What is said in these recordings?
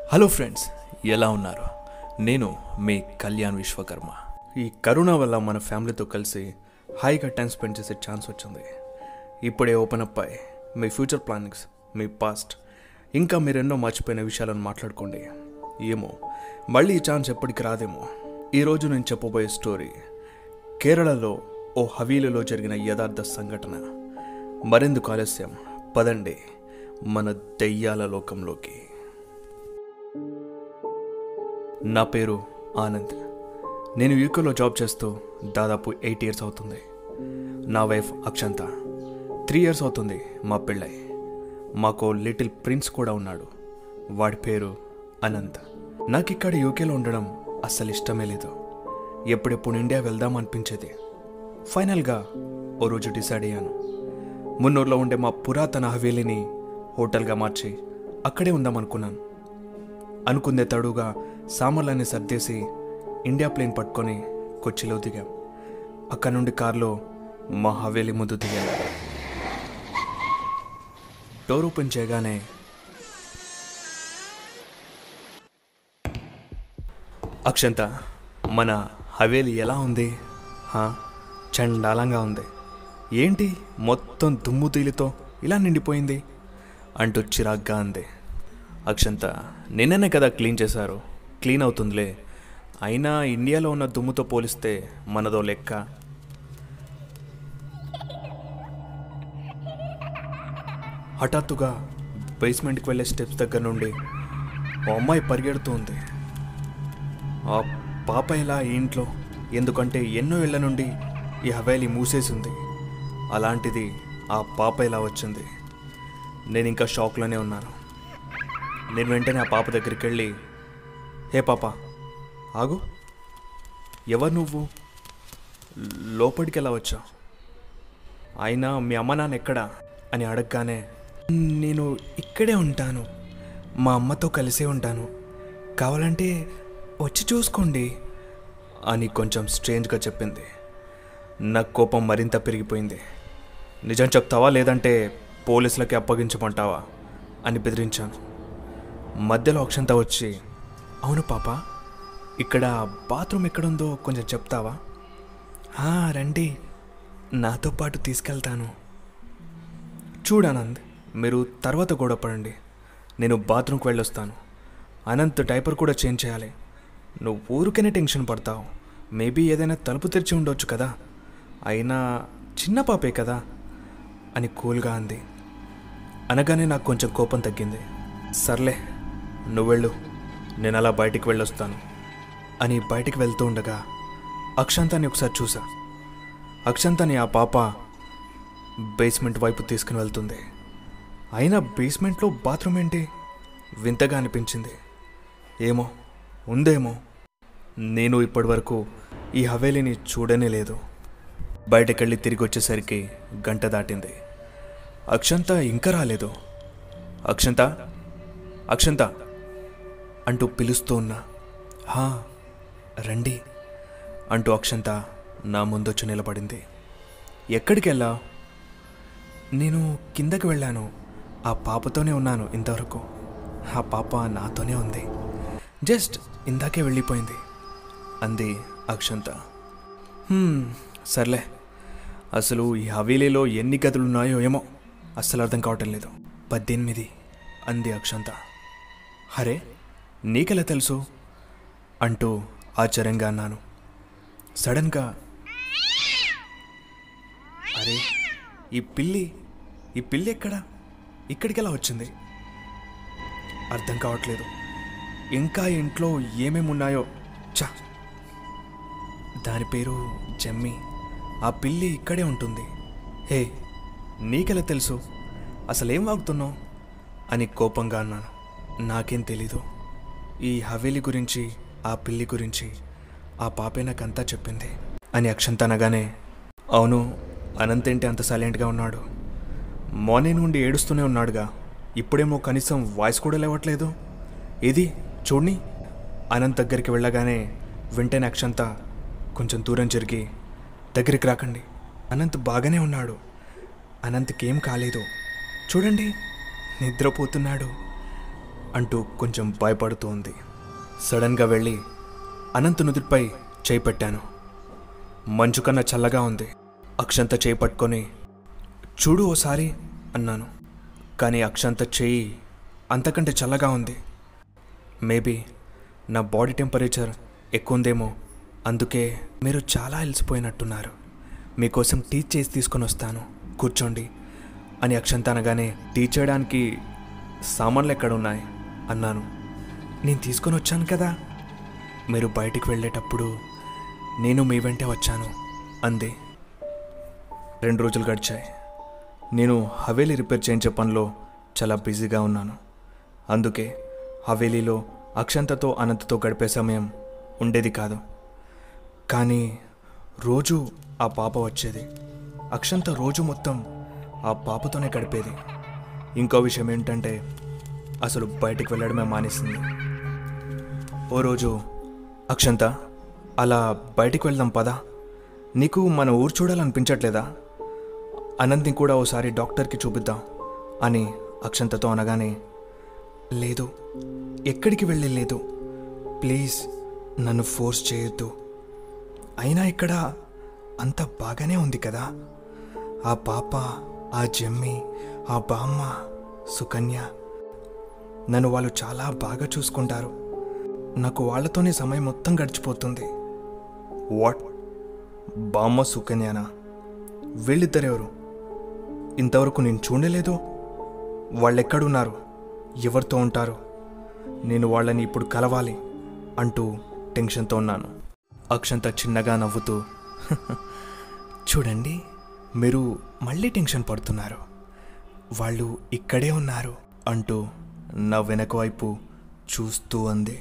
Hello friends ఎలా ఉన్నారు నేను మీ కళ్యాణ్ విశ్వకర్మ ఈ కరోనా వల్ల మన ఫ్యామిలీతో కలిసి హాయిగా టైం స్పెండ్ చేసే ఛాన్స్ వచ్చింది ఇప్పుడే ఓపెన్ అప్ అయ్యి మీ ఫ్యూచర్ ప్లానింగ్స్ మీ పాస్ట్ ఇంకా మీరెన్నో మర్చిపోయిన విషయాలను మాట్లాడుకోండి ఏమో మళ్ళీ ఈ ఛాన్స్ ఎప్పటికి రాదేమో ఈరోజు నేను చెప్పబోయే స్టోరీ కేరళలో ఓ హవీలులో జరిగిన యథార్థ సంఘటన మరెందుకు ఆలస్యం పదండి మన దెయ్యాల లోకంలోకి నా పేరు ఆనంద్ నేను యూకేలో జాబ్ చేస్తూ దాదాపు ఎయిట్ ఇయర్స్ అవుతుంది నా వైఫ్ అక్షంత త్రీ ఇయర్స్ అవుతుంది మా పెళ్ళై మాకు లిటిల్ ప్రిన్స్ కూడా ఉన్నాడు వాడి పేరు అనంత్ నాకు ఇక్కడ యూకేలో ఉండడం అస్సలు ఇష్టమే లేదు ఎప్పుడెప్పుడు ఇండియా వెళ్దాం అనిపించేది ఫైనల్గా ఓ రోజు డిసైడ్ అయ్యాను మున్నూరులో ఉండే మా పురాతన హవేలీని హోటల్గా మార్చి అక్కడే ఉందాం అనుకున్నాను అనుకుందే తడుగా సామాన్లన్నీ సర్దేసి ఇండియా ప్లేన్ పట్టుకొని కొచ్చిలో దిగాం అక్కడ నుండి కారులో మా హవేలీ ముందు దిగాను డోర్ ఓపెన్ చేయగానే అక్షంత మన హవేలీ ఎలా ఉంది హా, చండాలంగా ఉంది ఏంటి మొత్తం దుమ్ము తీలితో ఇలా నిండిపోయింది అంటూ చిరాగ్గా అంది అక్షంత నిన్ననే కదా క్లీన్ చేశారు క్లీన్ అవుతుందిలే అయినా ఇండియాలో ఉన్న దుమ్ముతో పోలిస్తే మనదో లెక్క హఠాత్తుగా బేస్మెంట్కి వెళ్ళే స్టెప్స్ దగ్గర నుండి ఓ అమ్మాయి పరిగెడుతూ ఉంది ఆ పాప ఇలా ఈ ఇంట్లో ఎందుకంటే ఎన్నో ఏళ్ల నుండి ఈ హవేలీ మూసేసింది అలాంటిది ఆ పాప ఇలా వచ్చింది నేను ఇంకా షాక్లోనే ఉన్నాను నేను వెంటనే ఆ పాప దగ్గరికి వెళ్ళి హే పాప ఆగు ఎవరు నువ్వు లోపలికి ఎలా వచ్చావు అయినా మీ అమ్మ నాన్న ఎక్కడా అని అడగగానే నేను ఇక్కడే ఉంటాను మా అమ్మతో కలిసే ఉంటాను కావాలంటే వచ్చి చూసుకోండి అని కొంచెం స్ట్రేంజ్గా చెప్పింది నా కోపం మరింత పెరిగిపోయింది నిజం చెప్తావా లేదంటే పోలీసులకి అప్పగించమంటావా అని బెదిరించాను మధ్యలో అక్షంత వచ్చి అవును పాప ఇక్కడ బాత్రూమ్ ఎక్కడుందో కొంచెం చెప్తావా "ఆ, రండి నాతో పాటు తీసుకెళ్తాను చూడు ఆనంద్ మీరు తర్వాత గొడవ పడండి నేను బాత్రూమ్కి వెళ్ళొస్తాను అనంత్ డైపర్ కూడా చేంజ్ చేయాలి నువ్వు ఊరికనే టెన్షన్ పడతావు మేబీ ఏదైనా తలుపు తెరిచి ఉండొచ్చు కదా అయినా చిన్న పాపే కదా అని కూల్గా అంది అనగానే నాకు కొంచెం కోపం తగ్గింది సర్లే నువ్వు వెళ్ళు నేను అలా బయటికి వెళ్ళొస్తాను అని బయటికి వెళ్తూ ఉండగా అక్షంతాన్ని ఒకసారి చూసా అక్షంతాన్ని ఆ పాప బేస్మెంట్ వైపు తీసుకుని వెళ్తుంది అయినా బేస్మెంట్లో బాత్రూమ్ ఏంటి వింతగా అనిపించింది ఏమో ఉందేమో నేను ఇప్పటివరకు ఈ హవేలీని చూడనే లేదు బయటకెళ్ళి తిరిగి వచ్చేసరికి గంట దాటింది అక్షంత ఇంకా రాలేదు అక్షంత అక్షంత అంటూ పిలుస్తూ ఉన్నా హా రండి అంటూ అక్షంత నా ముందొచ్చి నిలబడింది ఎక్కడికి వెళ్ళా నేను కిందకి వెళ్ళాను ఆ పాపతోనే ఉన్నాను ఇంతవరకు ఆ పాప నాతోనే ఉంది జస్ట్ ఇందాకే వెళ్ళిపోయింది అంది అక్షంత "హ్మ్, సర్లే అసలు ఈ హవేలీలో ఎన్ని గదులు ఉన్నాయో ఏమో అస్సలు అర్థం కావటం లేదు పద్దెనిమిది అంది అక్షంత హరే నీకెలా తెలుసు అంటూ ఆశ్చర్యంగా అన్నాను సడన్గా అరే ఈ పిల్లి ఈ పిల్లి ఎక్కడా ఇక్కడికి ఎలా వచ్చింది అర్థం కావట్లేదు ఇంకా ఇంట్లో ఏమేమి ఉన్నాయో చా దాని పేరు జమ్మి ఆ పిల్లి ఇక్కడే ఉంటుంది హే నీకెలా తెలుసు అసలేం వాగుతున్నావు అని కోపంగా అన్నాను నాకేం తెలీదు ఈ హవేలీ గురించి ఆ పిల్లి గురించి ఆ పాపే నాకంతా చెప్పింది అని అక్షంత అనగానే అవును అనంత్ ఏంటి అంత సైలెంట్గా ఉన్నాడు మార్నింగ్ నుండి ఏడుస్తూనే ఉన్నాడుగా ఇప్పుడేమో కనీసం వాయిస్ కూడా లేవట్లేదు ఇది చూడని అనంత్ దగ్గరికి వెళ్ళగానే వెంటనే అక్షంత కొంచెం దూరం జరిగి దగ్గరికి రాకండి అనంత్ బాగానే ఉన్నాడు అనంత్కి ఏం కాలేదు చూడండి నిద్రపోతున్నాడు అంటూ కొంచెం భయపడుతూ ఉంది సడన్గా వెళ్ళి అనంత్ నుదుటిపై చేయి పెట్టాను మంచు కన్నా చల్లగా ఉంది అక్షంత చేయి పట్టుకొని చూడు ఓసారి అన్నాను కానీ అక్షంత చేయి అంతకంటే చల్లగా ఉంది మేబీ నా బాడీ టెంపరేచర్ ఎక్కువ ఉందేమో అందుకే మీరు చాలా అలసిపోయినట్టున్నారు మీకోసం టీ చేసి తీసుకొని వస్తాను కూర్చోండి అని అక్షంత అనగానే టీ చేయడానికి సామాన్లు ఎక్కడ ఉన్నాయి అన్నాను నేను తీసుకొని వచ్చాను కదా మీరు బయటికి వెళ్ళేటప్పుడు నేను మీ వెంటే వచ్చాను అంది రెండు రోజులు గడిచాయి నేను హవేలీ రిపేర్ చేయించే పనిలో చాలా బిజీగా ఉన్నాను అందుకే హవేలీలో అక్షంతతో అనంతతో గడిపే సమయం ఉండేది కాదు కానీ రోజు ఆ పాప వచ్చేది అక్షంత రోజు మొత్తం ఆ పాపతోనే గడిపేది ఇంకో విషయం ఏంటంటే అసలు బయటికి వెళ్ళడమే మానేసింది ఓ రోజు అక్షంత అలా బయటికి వెళ్దాం పదా నీకు మన ఊరు చూడాలనిపించట్లేదా అనంత్ని కూడా ఓసారి డాక్టర్కి చూపిద్దాం అని అక్షంతతో అనగానే లేదు ఎక్కడికి వెళ్ళి లేదు ప్లీజ్ నన్ను ఫోర్స్ చేయొద్దు అయినా ఇక్కడ అంత బాగానే ఉంది కదా ఆ పాప ఆ జమ్మి ఆ బామ్మ సుకన్య నన్ను వాళ్ళు చాలా బాగా చూసుకుంటారు నాకు వాళ్ళతోనే సమయం మొత్తం గడిచిపోతుంది వాట్ బామ్మ సుకన్యనా వీళ్ళిద్దరెవరు ఇంతవరకు నేను చూడలేదు వాళ్ళెక్కడున్నారు ఎవరితో ఉంటారు నేను వాళ్ళని ఇప్పుడు కలవాలి అంటూ టెన్షన్తో ఉన్నాను అక్షంత చిన్నగా నవ్వుతూ చూడండి మీరు మళ్ళీ టెన్షన్ పడుతున్నారు వాళ్ళు ఇక్కడే ఉన్నారు అంటూ నా వెనక వైపు చూస్తూ అంది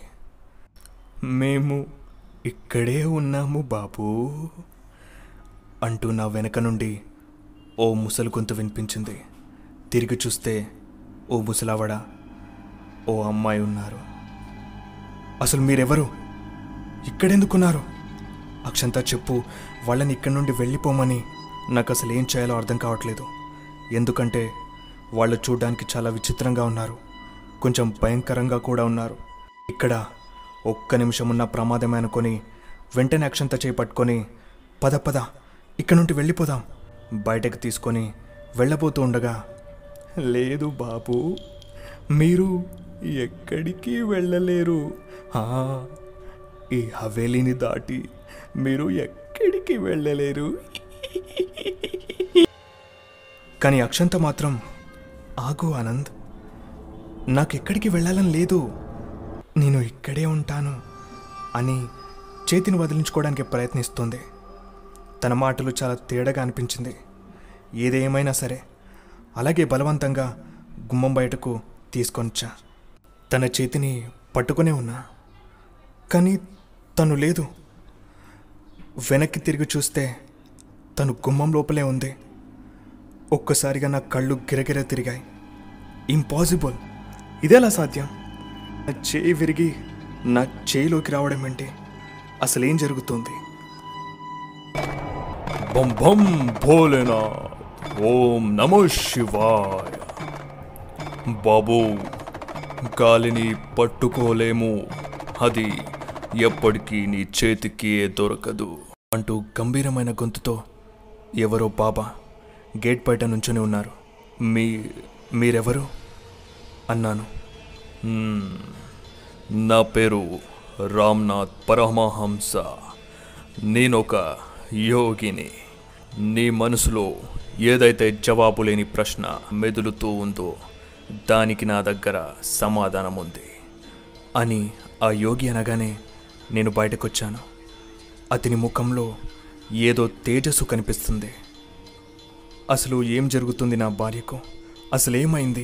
మేము ఇక్కడే ఉన్నాము బాబూ అంటూ నా వెనక నుండి ఓ ముసలి గొంతు వినిపించింది తిరిగి చూస్తే ఓ ముసలావడ ఓ అమ్మాయి ఉన్నారు అసలు మీరెవరు ఇక్కడెందుకున్నారు అక్షంతా చెప్పు వాళ్ళని ఇక్కడి నుండి వెళ్ళిపోమని నాకు అసలు ఏం చేయాలో అర్థం కావట్లేదు ఎందుకంటే వాళ్ళు చూడ్డానికి చాలా విచిత్రంగా ఉన్నారు కొంచెం భయంకరంగా కూడా ఉన్నారు ఇక్కడ ఒక్క నిమిషం ఉన్న ప్రమాదమే అనుకొని వెంటనే అక్షంత చేపట్టుకొని పద పద ఇక్కడ నుండి వెళ్ళిపోదాం బయటకు తీసుకొని వెళ్ళబోతూ ఉండగా లేదు బాబు మీరు ఎక్కడికి వెళ్ళలేరు ఆ, ఈ హవేలీని దాటి మీరు ఎక్కడికి వెళ్ళలేరు కానీ అక్షంత మాత్రం ఆగు ఆనంద్ నాకెక్కడికి వెళ్ళాలని లేదు నేను ఇక్కడే ఉంటాను అని చేతిని వదిలించుకోవడానికి ప్రయత్నిస్తుంది తన మాటలు చాలా తేడాగా అనిపించింది ఏదేమైనా సరే అలాగే బలవంతంగా గుమ్మం బయటకు తీసుకొనిచ్చా తన చేతిని పట్టుకునే ఉన్నా కానీ తను లేదు వెనక్కి తిరిగి చూస్తే తను గుమ్మం లోపలే ఉంది ఒక్కసారిగా నా కళ్ళు గిరగిర తిరిగాయి ఇంపాసిబుల్ ఇదేలా సాధ్యం నా చేయి విరిగి నా చేయిలోకి రావడం ఏంటి అసలేం జరుగుతుంది బం బం భోలేనా ఓం నమో శివాయ బాబు గాలిని పట్టుకోలేము అది ఎప్పటికీ నీ చేతికి దొరకదు అంటూ గంభీరమైన గొంతుతో ఎవరో బాబా గేట్ బయట నుంచుని ఉన్నారు మీ మీరెవరు అన్నాను మ్మ్. నా పేరు రామ్నాథ్ పరమహంస నేనొక యోగిని నీ మనసులో ఏదైతే జవాబు లేని ప్రశ్న మెదులుతూ ఉందో దానికి నా దగ్గర సమాధానం ఉంది అని ఆ యోగి అనగానే నేను బయటకొచ్చాను అతని ముఖంలో ఏదో తేజస్సు కనిపిస్తుంది అసలు ఏం జరుగుతుంది నా భార్యకు అసలేమైంది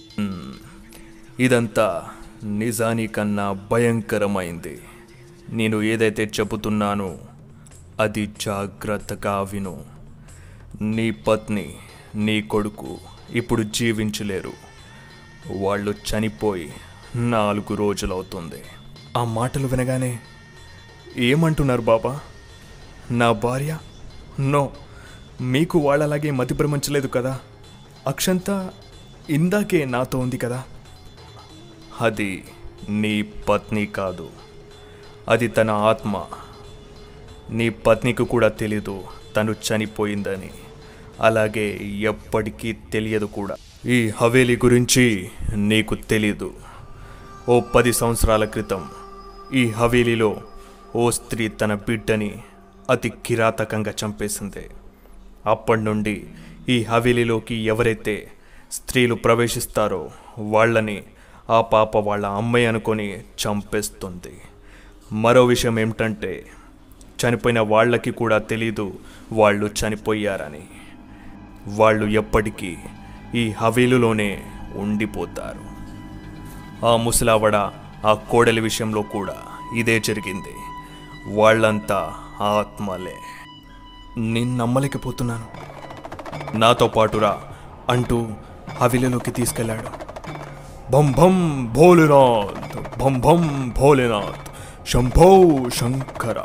ఇదంతా నిజానికన్నా భయంకరమైంది నేను ఏదైతే చెబుతున్నానో అది జాగ్రత్తగా విను నీ పత్ని నీ కొడుకు ఇప్పుడు జీవించలేరు వాళ్ళు చనిపోయి నాలుగు రోజులవుతుంది ఆ మాటలు వినగానే ఏమంటున్నారు బాబా నా భార్య నో మీకు వాళ్ళలాగే మతి భ్రమించలేదు కదా అక్షంత ఇందాకే నాతో ఉంది కదా అది నీ పత్ని కాదు అది తన ఆత్మ నీ పత్నికి కూడా తెలీదు తను చనిపోయిందని అలాగే ఎప్పటికీ తెలియదు కూడా ఈ హవేలీ గురించి నీకు తెలీదు ఓ పది సంవత్సరాల క్రితం ఈ హవేలీలో ఓ స్త్రీ తన బిడ్డని అతి కిరాతకంగా చంపేసింది అప్పటి నుండి ఈ హవేలీలోకి ఎవరైతే స్త్రీలు ప్రవేశిస్తారో వాళ్ళని ఆ పాప వాళ్ళ అమ్మాయి అనుకొని చంపేస్తుంది మరో విషయం ఏమిటంటే చనిపోయిన వాళ్ళకి కూడా తెలీదు వాళ్ళు చనిపోయారని వాళ్ళు ఎప్పటికీ ఈ హవేలులోనే ఉండిపోతారు ఆ ముసలావడ ఆ కోడలి విషయంలో కూడా ఇదే జరిగింది వాళ్ళంతా ఆత్మలే నేను నమ్మలేకపోతున్నాను నాతో పాటురా అంటూ హవిలలోకి తీసుకెళ్లాడు భం భం భోలేనాథ్ భం భం భోలేనాథ్ శంభో శంకర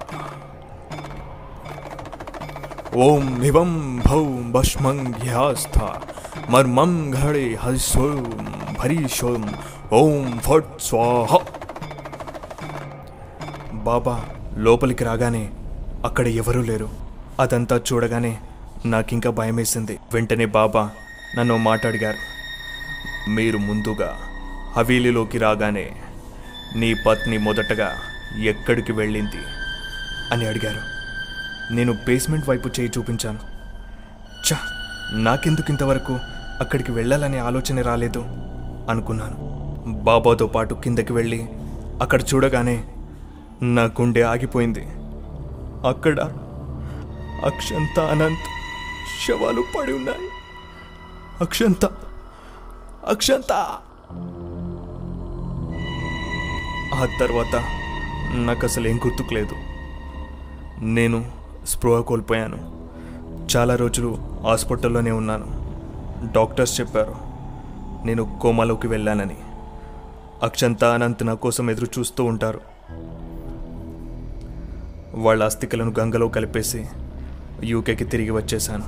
ఓం హివం భౌ భస్మం ఘ్యాస్థ మర్మం ఘడే హరిసోం భరీషోం ఓం ఫట్ స్వాహ బాబా లోపలికి రాగానే అక్కడ ఎవరూ లేరు అదంతా చూడగానే నాకింకా భయమేసింది వెంటనే బాబా నన్ను ఓ మాట అడిగారు మీరు ముందుగా హవేలీలోకి రాగానే నీ పత్ని మొదటగా ఎక్కడికి వెళ్ళింది అని అడిగారు నేను బేస్మెంట్ వైపు చేయి చూపించాను చా నాకెందుకు ఇంతవరకు అక్కడికి వెళ్ళాలనే ఆలోచన రాలేదు అనుకున్నాను బాబాతో పాటు కిందకి వెళ్ళి అక్కడ చూడగానే నా గుండె ఆగిపోయింది అక్కడ అక్షంత అనంత్ శవాలు పడి ఉన్నాయి అక్షంత అక్షంత ఆ తర్వాత నాకు అసలు ఏం గుర్తుకులేదు నేను స్పృహ కోల్పోయాను చాలా రోజులు హాస్పిటల్లోనే ఉన్నాను డాక్టర్స్ చెప్పారు నేను కోమాలోకి వెళ్ళానని అక్షంత అనంత్ నా కోసం ఎదురు చూస్తూ ఉంటారు వాళ్ళ అస్థికలను గంగలో కలిపేసి యూకేకి తిరిగి వచ్చేశాను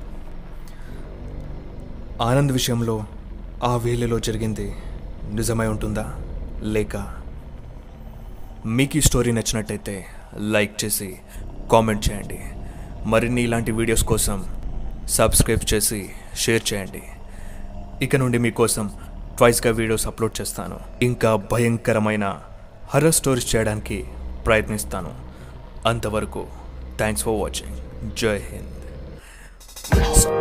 ఆనంద్ విషయంలో ఆ వేళలో జరిగింది నిజమై ఉంటుందా లేక మీకు ఈ స్టోరీ నచ్చినట్టయితే లైక్ చేసి కామెంట్ చేయండి మరిన్ని ఇలాంటి వీడియోస్ కోసం సబ్స్క్రైబ్ చేసి షేర్ చేయండి ఇక నుండి మీకోసం ట్వైస్గా వీడియోస్ అప్లోడ్ చేస్తాను ఇంకా భయంకరమైన హర్రర్ స్టోరీస్ చేయడానికి ప్రయత్నిస్తాను అంతవరకు థ్యాంక్స్ ఫర్ వాచింగ్ జై హింద్